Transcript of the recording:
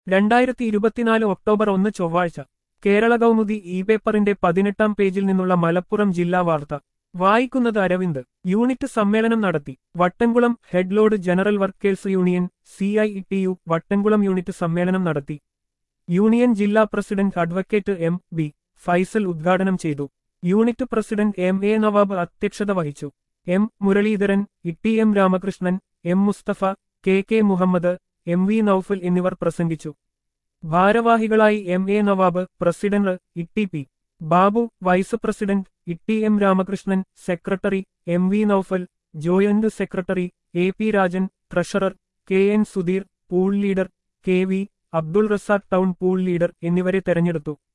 രണ്ടായിരത്തി ഇരുപത്തിനാല് ഒക്ടോബർ ഒന്ന് ചൊവ്വാഴ്ച കേരള കൗമുദി ഇ പേപ്പറിന്റെ പതിനെട്ടാം പേജിൽ നിന്നുള്ള മലപ്പുറം ജില്ലാ വാർത്ത വായിക്കുന്നത് അരവിന്ദ് യൂണിറ്റ് സമ്മേളനം നടത്തി Vattamkulam headload general workers union C I T U Vattamkulam unit സമ്മേളനം നടത്തി യൂണിയൻ ജില്ലാ president advocate M B Faisal ഉദ്ഘാടനം ചെയ്തു unit president M A Navab അധ്യക്ഷത വഹിച്ചു എം മുരളീധരൻ ഇട്ടി M Ramakrishnan M Musthafa K K Muhammad M V Noufal എന്നിവർ പ്രസംഗിച്ചു ഭാരവാഹികളായി എം എ നവാബ് പ്രസിഡന്റ് ഇട്ടി പി ബാബു വൈസ് പ്രസിഡന്റ് ഇട്ടി M Ramakrishnan secretary M V Noufal joint secretary A P Rajan treasurer K N Sudheer pool leader K V Abdul Razak town pool leader എന്നിവരെ തെരഞ്ഞെടുത്തു